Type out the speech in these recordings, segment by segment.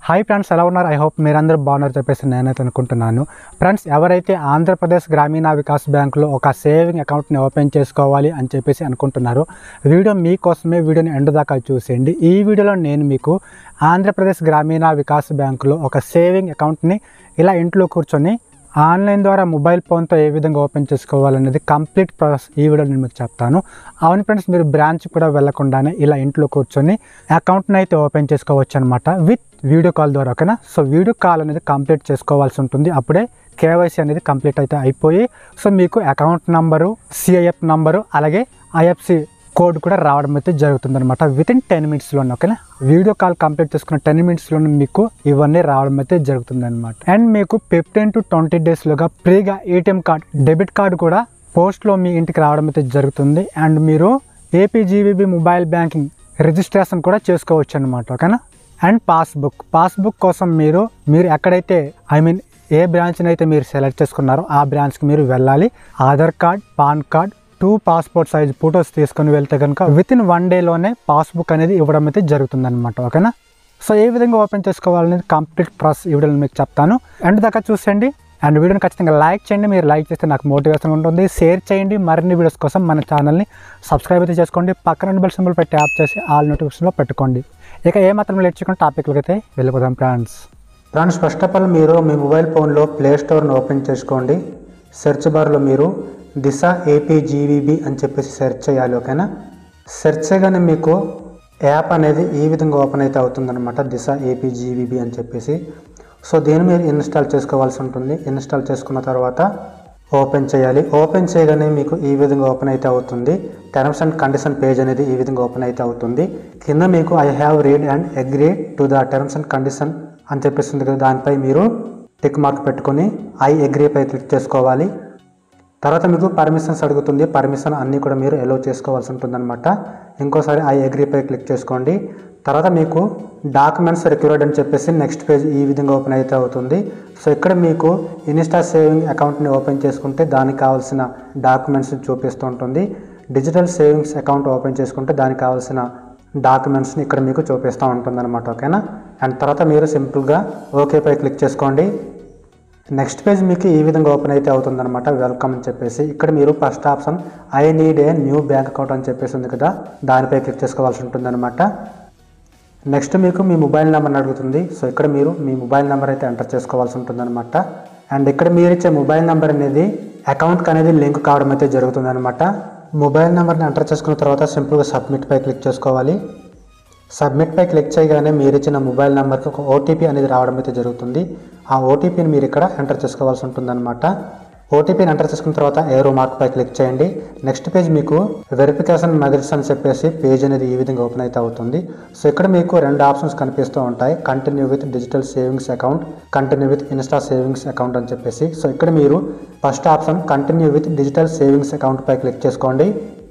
hi friends ఎలా ఉన్నారు I hope మీరందరూ బాగున్నారు చెప్పేసి నేనైతే అనుకుంటున్నాను ఫ్రెండ్స్ ఎవరైతే ఆంధ్రప్రదేశ్ గ్రామీణ వికాస్ బ్యాంకులో ఒక సేవింగ్ అకౌంట్ని ఓపెన్ చేసుకోవాలి అని చెప్పేసి అనుకుంటున్నారో వీడియో మీకోసమే వీడియోని ఎండ్ దాకా చూసేయండి ఈ వీడియోలో నేను మీకు ఆంధ్రప్రదేశ్ గ్రామీణ వికాస్ బ్యాంకులో ఒక సేవింగ్ అకౌంట్ని ఇలా ఇంట్లో కూర్చొని ఆన్లైన్ ద్వారా మొబైల్ ఫోన్తో ఏ విధంగా ఓపెన్ చేసుకోవాలనేది కంప్లీట్ ప్రాసెస్ ఈ వీడియో నేను మీకు చెప్తాను అవును ఫ్రెండ్స్ మీరు బ్రాంచ్ కూడా వెళ్లకుండానే ఇలా ఇంట్లో కూర్చొని అకౌంట్ని అయితే ఓపెన్ చేసుకోవచ్చు అనమాట విత్ వీడియో కాల్ ద్వారా ఓకేనా సో వీడియో కాల్ అనేది కంప్లీట్ చేసుకోవాల్సి ఉంటుంది అప్పుడే కేవైసీ అనేది కంప్లీట్ అయితే అయిపోయి సో మీకు అకౌంట్ నంబరు సిఐఎఫ్ నంబరు అలాగే ఐఎఫ్సి కోడ్ కూడా రావడం అయితే జరుగుతుంది అనమాట విత్ ఇన్ టెన్ మినిట్స్లోనే ఓకేనా వీడియో కాల్ కంప్లీట్ చేసుకున్న టెన్ మినిట్స్లోనే మీకు ఇవన్నీ రావడం అయితే జరుగుతుంది అనమాట అండ్ మీకు ఫిఫ్టీన్ టు ట్వంటీ డేస్లోగా ఫ్రీగా ఏటీఎం కార్డ్ డెబిట్ కార్డ్ కూడా పోస్ట్లో మీ ఇంటికి రావడం అయితే జరుగుతుంది అండ్ మీరు ఏపీజీవీబీ మొబైల్ బ్యాంకింగ్ రిజిస్ట్రేషన్ కూడా చేసుకోవచ్చు అనమాట ఓకేనా అండ్ పాస్బుక్ పాస్బుక్ కోసం మీరు మీరు ఎక్కడైతే ఐ మీన్ ఏ బ్రాంచ్ని అయితే మీరు సెలెక్ట్ చేసుకున్నారో ఆ బ్రాంచ్కి మీరు వెళ్ళాలి Aadhaar card PAN card two passport size photos తీసుకొని వెళ్తే కనుక విత్ ఇన్ వన్ డేలోనే పాస్బుక్ అనేది ఇవ్వడం అయితే జరుగుతుంది అనమాట ఓకేనా సో ఏ విధంగా ఓపెన్ చేసుకోవాలనేది కంప్లీట్ ప్రాసెస్ ఈ వీడియోలో మీకు చెప్తాను అండ్ దాకా చూసేయండి అండ్ వీడియోని ఖచ్చితంగా లైక్ చేయండి మీరు లైక్ చేస్తే నాకు మోటివేషన్ ఉంటుంది షేర్ చేయండి మరిన్ని వీడియోస్ కోసం మన ఛానల్ని సబ్స్క్రైబ్ అయితే చేసుకోండి పక్కన బెల్ సింబల్ పెట్టి ట్యాప్ చేసి ఆల్ నోటిఫికేషన్లో పెట్టుకోండి ఇక ఏ మాత్రం లేట్ చేయకుండా టాపిక్లకి అయితే వెళ్ళిపోదాం friends friends first of all మీరు మీ మొబైల్ ఫోన్లో ప్లే స్టోర్ని ఓపెన్ చేసుకోండి సెర్చ్ బార్లో మీరు దిశ ఏపీజీవీబీ అని చెప్పేసి సెర్చ్ చేయాలి ఓకేనా సెర్చ్ చేయగానే మీకు యాప్ అనేది ఈ విధంగా ఓపెన్ అయితే అవుతుందన్నమాట దిశ ఏపీజీవీబీ అని చెప్పేసి సో దీన్ని మీరు ఇన్స్టాల్ చేసుకోవాల్సి ఉంటుంది ఇన్స్టాల్ చేసుకున్న తర్వాత ఓపెన్ చేయాలి ఓపెన్ చేయగానే మీకు ఈ విధంగా ఓపెన్ అయితే అవుతుంది టర్మ్స్ అండ్ కండిషన్ పేజ్ అనేది ఈ విధంగా ఓపెన్ అయితే అవుతుంది కింద మీకు I have read and agree to the terms and condition అని చెప్పేస్తుంది కదా దానిపై మీరు టిక్ మార్క్ పెట్టుకొని ఐ అగ్రీ పై క్లిక్ చేసుకోవాలి తర్వాత మీకు పర్మిషన్స్ అడుగుతుంది పర్మిషన్ అన్నీ కూడా మీరు ఎలో చేసుకోవాల్సి ఉంటుందన్నమాట ఇంకోసారి ఐ అగ్రీపై క్లిక్ చేసుకోండి తర్వాత మీకు డాక్యుమెంట్స్ రిక్వైర్డ్ అని చెప్పేసి నెక్స్ట్ పేజ్ ఈ విధంగా ఓపెన్ అయితే అవుతుంది సో ఇక్కడ మీకు ఇన్స్టా సేవింగ్ అకౌంట్ని ఓపెన్ చేసుకుంటే దానికి కావాల్సిన డాక్యుమెంట్స్ చూపిస్తూ ఉంటుంది డిజిటల్ సేవింగ్స్ అకౌంట్ ఓపెన్ చేసుకుంటే దానికి కావాల్సిన డాక్యుమెంట్స్ని ఇక్కడ మీకు చూపిస్తూ ఉంటుంది అనమాట ఓకేనా అండ్ తర్వాత మీరు సింపుల్గా ఓకేపై క్లిక్ చేసుకోండి నెక్స్ట్ పేజ్ మీకు ఈ విధంగా ఓపెన్ అయితే అవుతుందన్నమాట వెల్కమ్ అని చెప్పేసి ఇక్కడ మీరు first option I need a new bank account అని చెప్పేసి ఉంది కదా దానిపై క్లిక్ చేసుకోవాల్సి ఉంటుందన్నమాట నెక్స్ట్ మీకు మీ మొబైల్ నెంబర్ని అడుగుతుంది సో ఇక్కడ మీరు మీ మొబైల్ నెంబర్ అయితే ఎంటర్ చేసుకోవాల్సి ఉంటుందన్నమాట అండ్ ఇక్కడ మీరు ఇచ్చే మొబైల్ నెంబర్ అనేది అకౌంట్కి అనేది లింక్ కావడం అయితే జరుగుతుందన్నమాట మొబైల్ నెంబర్ని ఎంటర్ చేసుకున్న తర్వాత సింపుల్గా సబ్మిట్ పై క్లిక్ చేసుకోవాలి సబ్మిట్ పై క్లిక్ చేయగానే మీరు ఇచ్చిన మొబైల్ నెంబర్కి ఒక ఓటీపీ అనేది రావడం అయితే జరుగుతుంది ఆ ఓటీపీని మీరు ఇక్కడ ఎంటర్ చేసుకోవాల్సి ఉంటుందన్నమాట ఓటీపీని ఎంటర్ చేసుకున్న తర్వాత ఏరో మార్క్ పై క్లిక్ చేయండి నెక్స్ట్ పేజ్ మీకు వెరిఫికేషన్ మెథడ్స్ అని చెప్పేసి పేజ్ అనేది ఈ విధంగా ఓపెన్ అయితే అవుతుంది సో ఇక్కడ మీకు రెండు ఆప్షన్స్ కనిపిస్తూ ఉంటాయి continue with digital savings account continue with insta savings account అని చెప్పేసి సో ఇక్కడ మీరు first option continue with digital savings account పై క్లిక్ చేసుకోండి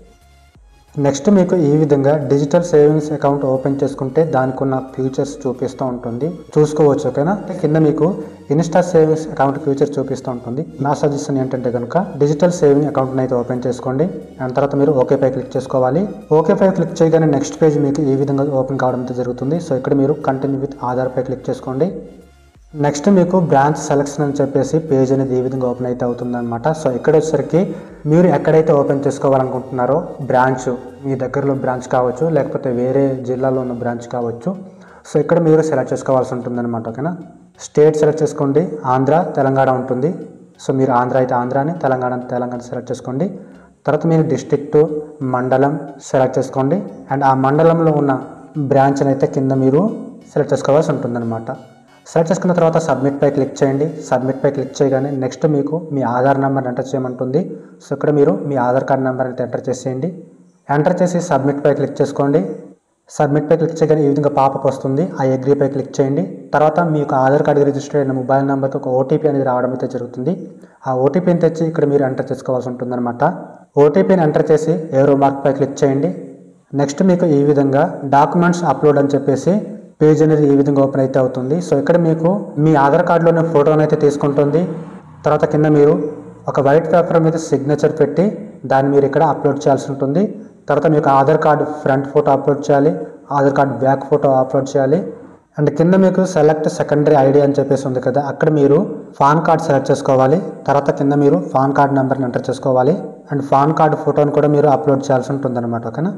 నెక్స్ట్ మీకు ఈ విధంగా డిజిటల్ సేవింగ్స్ అకౌంట్ ఓపెన్ చేసుకుంటే దానికి ఉన్న ఫ్యూచర్స్ చూపిస్తూ ఉంటుంది చూసుకోవచ్చు ఓకేనా కింద మీకు ఇన్స్టా సేవింగ్స్ అకౌంట్ ఫ్యూచర్ చూపిస్తూ ఉంటుంది నా సజెషన్ ఏంటంటే కనుక డిజిటల్ సేవింగ్ అకౌంట్ని అయితే ఓపెన్ చేసుకోండి దాని తర్వాత మీరు ఓకే పై క్లిక్ చేసుకోవాలి ఓకే పై క్లిక్ చేయగానే నెక్స్ట్ పేజ్ మీకు ఈ విధంగా ఓపెన్ కావడం అయితే జరుగుతుంది సో ఇక్కడ మీరు కంటిన్యూ విత్ ఆధార్ పై క్లిక్ చేసుకోండి నెక్స్ట్ మీకు బ్రాంచ్ సెలెక్షన్ అని చెప్పేసి పేజ్ అనేది ఈ విధంగా ఓపెన్ అయితే అవుతుందన్నమాట సో ఇక్కడ వచ్చేసరికి మీరు ఎక్కడైతే ఓపెన్ చేసుకోవాలనుకుంటున్నారో బ్రాంచ్ మీ దగ్గరలో బ్రాంచ్ కావచ్చు లేకపోతే వేరే జిల్లాలో ఉన్న బ్రాంచ్ కావచ్చు సో ఇక్కడ మీరు సెలెక్ట్ చేసుకోవాల్సి ఉంటుందన్నమాట ఓకేనా స్టేట్ సెలెక్ట్ చేసుకోండి ఆంధ్ర తెలంగాణ ఉంటుంది సో మీరు ఆంధ్ర అయితే ఆంధ్రాని తెలంగాణ తెలంగాణ సెలెక్ట్ చేసుకోండి తర్వాత మీరు డిస్ట్రిక్ట్ మండలం సెలెక్ట్ చేసుకోండి అండ్ ఆ మండలంలో ఉన్న బ్రాంచ్ని అయితే కింద మీరు సెలెక్ట్ చేసుకోవాల్సి ఉంటుందన్నమాట సెలెక్ట్ చేసుకున్న తర్వాత సబ్మిట్ పై క్లిక్ చేయండి సబ్మిట్ పై క్లిక్ చేయగానే నెక్స్ట్ మీకు మీ ఆధార్ నెంబర్ ఎంటర్ చేయమంటుంది సో ఇక్కడ మీరు మీ ఆధార్ కార్డ్ నెంబర్ అయితే ఎంటర్ చేసేయండి ఎంటర్ చేసి సబ్మిట్ పై క్లిక్ చేసుకోండి సబ్మిట్ పై క్లిక్ చేయగానే ఈ విధంగా పాపప్ వస్తుంది ఆ అగ్రీ పై క్లిక్ చేయండి తర్వాత మీకు ఆధార్ కార్డు రిజిస్టర్ అయిన మొబైల్ నెంబర్కి ఒక ఓటీపీ అనేది రావడం అయితే జరుగుతుంది ఆ ఓటీపీని తెచ్చి ఇక్కడ మీరు ఎంటర్ చేసుకోవాల్సి ఉంటుందన్నమాట ఓటీపీని ఎంటర్ చేసి ఏరో మార్క్ పై క్లిక్ చేయండి నెక్స్ట్ మీకు ఈ విధంగా డాక్యుమెంట్స్ అప్లోడ్ అని చెప్పేసి పేజ్ అనేది ఈ విధంగా ఓపెన్ అయితే అవుతుంది సో ఇక్కడ మీకు మీ ఆధార్ కార్డులోనే ఫోటోని అయితే తీసుకుంటుంది తర్వాత కింద మీరు ఒక వైట్ పేపర్ మీద సిగ్నేచర్ పెట్టి దాన్ని మీరు ఇక్కడ అప్లోడ్ చేయాల్సి ఉంటుంది తర్వాత మీకు Aadhaar card front photo upload చేయాలి Aadhaar card back photo upload చేయాలి అండ్ కింద మీకు సెలెక్ట్ సెకండరీ ఐడి అని చెప్పేసి ఉంది కదా అక్కడ మీరు పాన్ కార్డ్ సెలెక్ట్ చేసుకోవాలి తర్వాత కింద మీరు పాన్ కార్డ్ నెంబర్ని ఎంటర్ చేసుకోవాలి అండ్ పాన్ కార్డ్ ఫోటోని కూడా మీరు అప్లోడ్ చేయాల్సి ఉంటుంది అనమాట ఓకేనా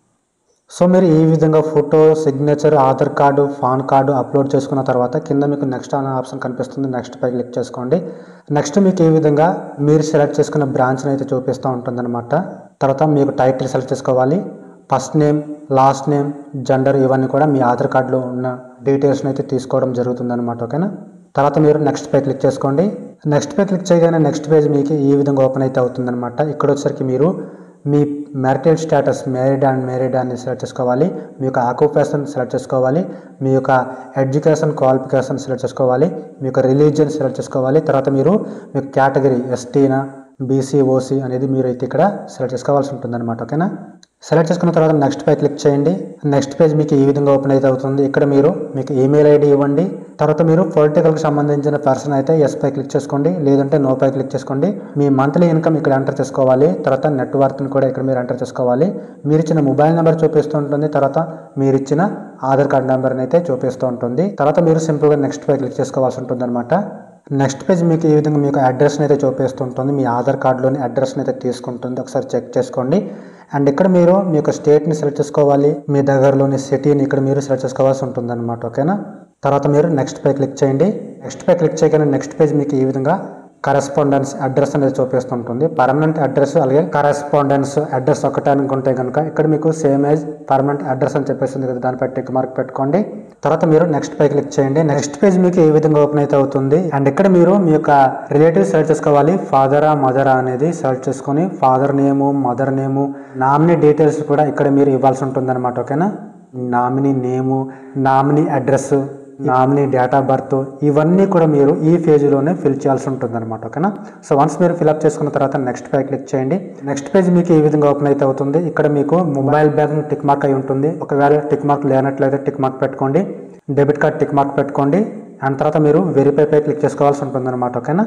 సో మీరు ఈ విధంగా photo signature Aadhaar card PAN card upload చేసుకున్న తర్వాత కింద మీకు నెక్స్ట్ అనే ఆప్షన్ కనిపిస్తుంది నెక్స్ట్ పై క్లిక్ చేసుకోండి నెక్స్ట్ మీకు ఈ విధంగా మీరు సెలెక్ట్ చేసుకున్న బ్రాంచ్ని అయితే చూపిస్తూ ఉంటుందన్నమాట తర్వాత మీకు టైటిల్ సెలెక్ట్ చేసుకోవాలి first name last name gender ఇవన్నీ కూడా మీ ఆధార్ కార్డులో ఉన్న డీటెయిల్స్ని అయితే తీసుకోవడం జరుగుతుందన్నమాట ఓకేనా తర్వాత మీరు నెక్స్ట్ పై క్లిక్ చేసుకోండి నెక్స్ట్ పై క్లిక్ చేయగానే నెక్స్ట్ పేజ్ మీకు ఈ విధంగా ఓపెన్ అయితే అవుతుందన్నమాట ఇక్కడ వచ్చేసరికి మీరు మీ marital status married and married అని సెలెక్ట్ చేసుకోవాలి మీ యొక్క ఆక్యుపేషన్ సెలెక్ట్ చేసుకోవాలి మీ యొక్క ఎడ్యుకేషన్ క్వాలిఫికేషన్ సెలెక్ట్ చేసుకోవాలి మీ యొక్క రిలీజియన్ సెలెక్ట్ చేసుకోవాలి తర్వాత మీరు మీ కేటగిరీ ఎస్టీనా బీసీ ఓసీ అనేది మీరు అయితే ఇక్కడ సెలెక్ట్ చేసుకోవాల్సి ఉంటుందన్నమాట ఓకేనా సెలెక్ట్ చేసుకున్న తర్వాత నెక్స్ట్ పై క్లిక్ చేయండి నెక్స్ట్ పేజ్ మీకు ఈ విధంగా ఓపెన్ అయితే అవుతుంది ఇక్కడ మీరు మీకు ఈమెయిల్ ఐడి ఇవ్వండి తర్వాత మీరు పొలిటికల్కి సంబంధించిన పర్సన్ అయితే ఎస్ పై క్లిక్ చేసుకోండి లేదంటే నో పై క్లిక్ చేసుకోండి మీ మంత్లీ ఇన్కమ్ ఇక్కడ ఎంటర్ చేసుకోవాలి తర్వాత నెట్ వర్త్ని కూడా ఇక్కడ మీరు ఎంటర్ చేసుకోవాలి మీరు ఇచ్చిన మొబైల్ నెంబర్ చూపిస్తూ ఉంటుంది తర్వాత మీరు ఇచ్చిన ఆధార్ కార్డ్ నెంబర్ని అయితే చూపిస్తూ ఉంటుంది తర్వాత మీరు సింపుల్గా నెక్స్ట్ పై క్లిక్ చేసుకోవాల్సి ఉంటుంది అనమాట నెక్స్ట్ పేజ్ మీకు ఈ విధంగా మీకు అడ్రస్ని అయితే చూపిస్తుంటుంది మీ ఆధార్ కార్డులోని అడ్రస్ని అయితే తీసుకుంటుంది ఒకసారి చెక్ చేసుకోండి అండ్ ఇక్కడ మీరు మీ యొక్క స్టేట్ని సెలెక్ట్ చేసుకోవాలి మీ దగ్గరలోని సిటీని ఇక్కడ మీరు సెలెక్ట్ చేసుకోవాల్సి ఉంటుంది అనమాట ఓకేనా తర్వాత మీరు నెక్స్ట్ పై క్లిక్ చేయండి నెక్స్ట్ పై క్లిక్ చేయగానే నెక్స్ట్ పేజ్ మీకు ఈ విధంగా కరెస్పాండెన్స్ అడ్రస్ అనేది చూపిస్తుంటుంది పర్మనెంట్ అడ్రస్ అలాగే కరెస్పాండెన్స్ అడ్రస్ ఒకటే అనుకుంటే కనుక ఇక్కడ మీకు సేమ్ ఏజ్ పర్మనెంట్ అడ్రస్ అని చెప్పేసింది కదా దానిపై టిక్ మార్క్ పెట్టుకోండి తర్వాత మీరు నెక్స్ట్ పై క్లిక్ చేయండి నెక్స్ట్ పేజ్ మీకు ఈ విధంగా ఓపెన్ అయితే అవుతుంది అండ్ ఇక్కడ మీరు మీ యొక్క రిలేటివ్స్ సెలెక్ట్ చేసుకోవాలి ఫాదరా మదరా అనేది సెలెక్ట్ చేసుకొని father name mother name nominee details కూడా ఇక్కడ మీరు ఇవ్వాల్సి ఉంటుంది అనమాట ఓకేనా nominee name nominee address nominee date of birth ఇవన్నీ కూడా మీరు ఈ పేజీలోనే ఫిల్ చేయాల్సి ఉంటుంది అనమాట ఓకేనా సో వన్స్ మీరు ఫిల్అప్ చేసుకున్న తర్వాత నెక్స్ట్ పేజ్ క్లిక్ చేయండి నెక్స్ట్ పేజ్ మీకు ఈ విధంగా ఓపెన్ అయితే అవుతుంది ఇక్కడ మీకు మొబైల్ బ్యాంకింగ్ టిక్ మార్క్ అయి ఉంటుంది ఒకవేళ టిక్ మార్క్ లేనట్లయితే టిక్ మార్క్ పెట్టుకోండి డెబిట్ కార్డ్ టిక్ మార్క్ పెట్టుకోండి అండ్ తర్వాత మీరు వెరిఫై పై క్లిక్ చేసుకోవాల్సి ఉంటుంది అనమాట ఓకేనా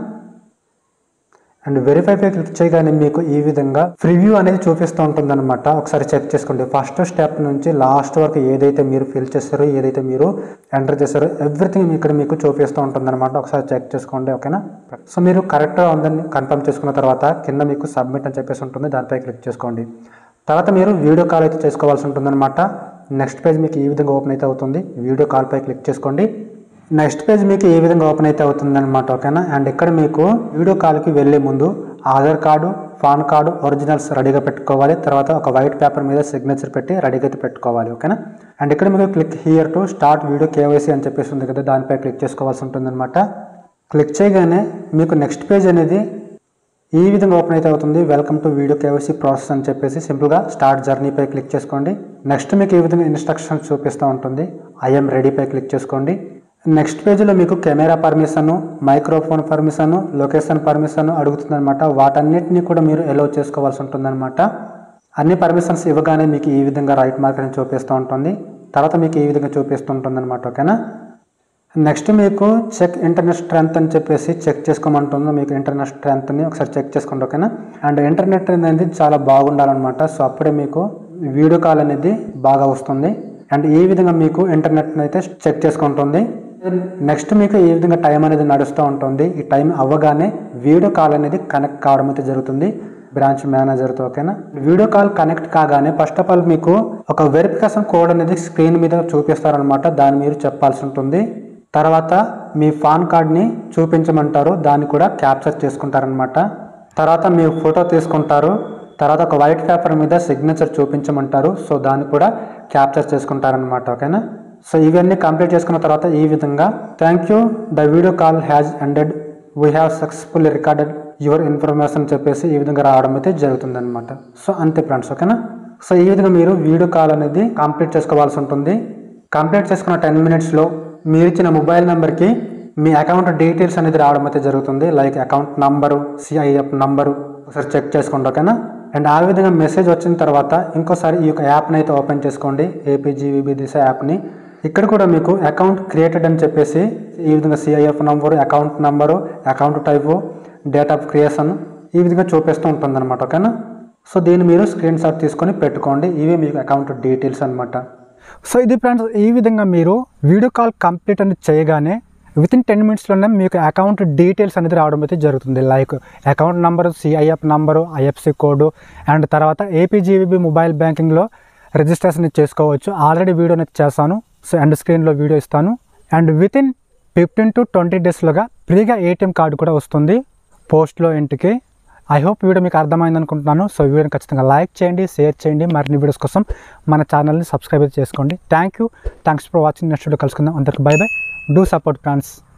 అండ్ వెరిఫై పై క్లిక్ చేయగానే మీకు ఈ విధంగా ప్రివ్యూ అనేది చూపిస్తూ ఉంటుంది అనమాట ఒకసారి చెక్ చేసుకోండి ఫస్ట్ స్టెప్ నుంచి లాస్ట్ వరకు ఏదైతే మీరు ఫిల్ చేస్తారో ఏదైతే మీరు ఎంటర్ చేస్తారో ఎవ్రీథింగ్ ఇక్కడ మీకు చూపిస్తూ ఉంటుంది అనమాట ఒకసారి చెక్ చేసుకోండి ఓకేనా సో మీరు కరెక్ట్గా ఉందని కన్ఫర్మ్ చేసుకున్న తర్వాత కింద మీకు సబ్మిట్ అని చెప్పేసి ఉంటుంది దానిపై క్లిక్ చేసుకోండి తర్వాత మీరు వీడియో కాల్ అయితే చేసుకోవాల్సి ఉంటుందన్నమాట నెక్స్ట్ పేజ్ మీకు ఈ విధంగా ఓపెన్ అయితే అవుతుంది వీడియో కాల్ పై క్లిక్ చేసుకోండి నెక్స్ట్ పేజ్ మీకు ఏ విధంగా ఓపెన్ అయితే అవుతుంది అనమాట ఓకేనా అండ్ ఇక్కడ మీకు వీడియో కాల్కి వెళ్ళే ముందు Aadhaar card PAN card originals రెడీగా పెట్టుకోవాలి తర్వాత ఒక వైట్ పేపర్ మీద సిగ్నేచర్ పెట్టి రెడీగా అయితే పెట్టుకోవాలి ఓకేనా అండ్ ఇక్కడ మీకు click here to start video KYC అని చెప్పేసి ఉంది కదా దానిపై క్లిక్ చేసుకోవాల్సి ఉంటుందన్నమాట క్లిక్ చేయగానే మీకు నెక్స్ట్ పేజ్ అనేది ఈ విధంగా ఓపెన్ అయితే అవుతుంది welcome to video KYC process అని చెప్పేసి సింపుల్గా స్టార్ట్ జర్నీపై క్లిక్ చేసుకోండి నెక్స్ట్ మీకు ఈ విధంగా ఇన్స్ట్రక్షన్స్ చూపిస్తూ ఉంటుంది ఐఎమ్ రెడీపై క్లిక్ చేసుకోండి నెక్స్ట్ పేజీలో మీకు camera permission microphone permission location permission అడుగుతుందన్నమాట వాటన్నిటిని కూడా మీరు ఎలో చేసుకోవాల్సి ఉంటుందన్నమాట అన్ని పర్మిషన్స్ ఇవ్వగానే మీకు ఈ విధంగా రైట్ మార్క్ అని చూపిస్తూ ఉంటుంది తర్వాత మీకు ఈ విధంగా చూపిస్తూ ఉంటుంది అనమాట ఓకేనా నెక్స్ట్ మీకు చెక్ ఇంటర్నెట్ స్ట్రెంత్ అని చెప్పేసి చెక్ చేసుకోమంటుంది మీకు ఇంటర్నెట్ స్ట్రెంత్ని ఒకసారి చెక్ చేసుకోండి ఓకేనా అండ్ ఇంటర్నెట్ అనేది చాలా బాగుండాలన్నమాట సో అప్పుడే మీకు వీడియో కాల్ అనేది బాగా వస్తుంది అండ్ ఈ విధంగా మీకు ఇంటర్నెట్ని అయితే చెక్ చేసుకుంటుంది నెక్స్ట్ మీకు ఈ విధంగా టైం అనేది నడుస్తూ ఉంటుంది ఈ టైం అవ్వగానే వీడియో కాల్ అనేది కనెక్ట్ కావడం అయితే జరుగుతుంది బ్రాంచ్ మేనేజర్తో ఓకేనా వీడియో కాల్ కనెక్ట్ కాగానే ఫస్ట్ ఆఫ్ ఆల్ మీకు ఒక వెరిఫికేషన్ కోడ్ అనేది స్క్రీన్ మీద చూపిస్తారనమాట దాన్ని మీరు చెప్పాల్సి ఉంటుంది తర్వాత మీ పాన్ కార్డ్ని చూపించమంటారు దాన్ని కూడా క్యాప్చర్ చేసుకుంటారనమాట తర్వాత మీ ఫోటో తీసుకుంటారు తర్వాత ఒక వైట్ పేపర్ మీద సిగ్నేచర్ చూపించమంటారు సో దాన్ని కూడా క్యాప్చర్ చేసుకుంటారనమాట ఓకేనా సో ఇవన్నీ కంప్లీట్ చేసుకున్న తర్వాత ఈ విధంగా thank you the video call has ended we have successfully recorded your information చెప్పేసి ఈ విధంగా రావడం అయితే జరుగుతుందన్నమాట సో అంతే ఫ్రెండ్స్ ఓకేనా సో ఈ విధంగా మీరు వీడియో కాల్ అనేది కంప్లీట్ చేసుకోవాల్సి ఉంటుంది కంప్లీట్ చేసుకున్న టెన్ మినిట్స్లో మీరు ఇచ్చిన మొబైల్ నెంబర్కి మీ అకౌంట్ డీటెయిల్స్ అనేది రావడం అయితే జరుగుతుంది like account number CIF number ఒకసారి చెక్ చేసుకోండి ఓకేనా అండ్ ఆ విధంగా మెసేజ్ వచ్చిన తర్వాత ఇంకోసారి ఈ యొక్క యాప్ని అయితే ఓపెన్ చేసుకోండి ఏపీజీవీబీ దిశ యాప్ని ఇక్కడ కూడా మీకు అకౌంట్ క్రియేటెడ్ అని చెప్పేసి ఈ విధంగా CIF number account number account type date of creation ఈ విధంగా చూపిస్తూ ఉంటుంది అనమాట ఓకేనా సో దీన్ని మీరు స్క్రీన్ షాట్ తీసుకొని పెట్టుకోండి ఇవి మీకు అకౌంట్ డీటెయిల్స్ అనమాట సో ఇది ఫ్రెండ్స్ ఈ విధంగా మీరు వీడియో కాల్ కంప్లీట్ అని చేయగానే విత్ ఇన్ టెన్ మినిట్స్లోనే మీకు అకౌంట్ డీటెయిల్స్ అనేది రావడం అయితే జరుగుతుంది like account number CIF number IFC code and తర్వాత ఏపీజీబీ మొబైల్ బ్యాంకింగ్లో రిజిస్ట్రేషన్ చేసుకోవచ్చు ఆల్రెడీ వీడియో అనేది చేస్తాను సో అండ్ స్క్రీన్లో వీడియో ఇస్తాను and with in fifteen to twenty డేస్లోగా ఫ్రీగా ఏటీఎం కార్డు కూడా వస్తుంది పోస్ట్లో ఇంటికి ఐ హోప్ వీడియో మీకు అర్థమైంది అనుకుంటున్నాను సో వీడియోని ఖచ్చితంగా లైక్ చేయండి షేర్ చేయండి మరిన్ని వీడియోస్ కోసం మన ఛానల్ని సబ్స్క్రైబ్ చేసుకోండి thank you thanks for watching next video కలుసుకుందాం అందరికి bye bye do support friends